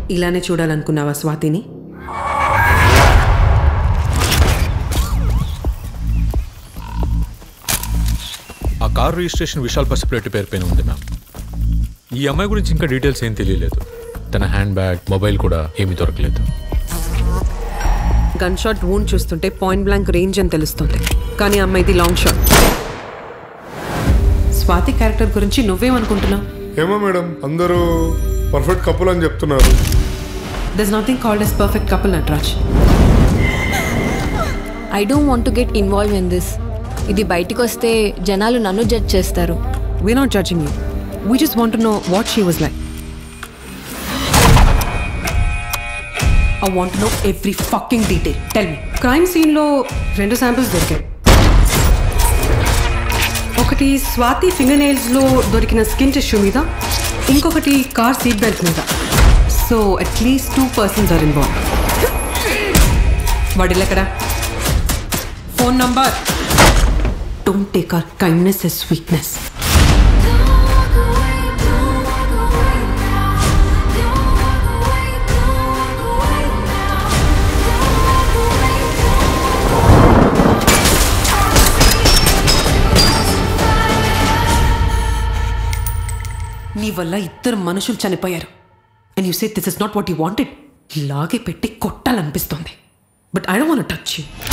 ఇలానే చూడాలనుకున్నావా స్వాతిని ఆ car registration Vishal పసిపిరెడ్డి పేరు పైన ఉంది మ్యామ్ ఈ అమ్మాయి గురించి ఇంకా డీటెయిల్స్ ఏం తెలియలేదు తన హ్యాండ్ బ్యాగ్ మొబైల్ కూడా ఏమీ దొరకలేదు గన్ షాట్ వూన్ చూస్తుంటే పాయింట్ బ్లాంక్ రేంజ్ అని తెలుస్తుంది కానీ అమ్మాయిది లాంగ్ షాట్ స్వాతి క్యారెక్టర్ గురించి నువ్వేమనుకుంటున్నావు ఏమో మేడం అందరూ పర్ఫెక్ట్ కపుల్ అని చెప్తున్నారు this nothing called as perfect couple Nataraj I don't want to get involve in this ఇది బయటికి వస్తే జనాలు నన్ను జడ్జ్ చేస్తారు we not judging you we just want know what she was like I want know every fucking detail tell me crime సీన్లో రెండు samples దొరికాయి ఒకటి స్వాతి ఫింగర్ నెయిల్స్లో దొరికిన స్కిన్ టిష్యూ మీద ఇంకొకటి కార్ సీట్ బెల్ట్ మీద so at least two persons are involve వాడిల్ ఎక్కడ phone number don't take our kindness as weakness నీ వల్ల ఇద్దరు మనుషులు చనిపోయారు and you say this is not what you wanted లాగే పెట్టి కొట్టాలనిపిస్తోంది but I don't want touch you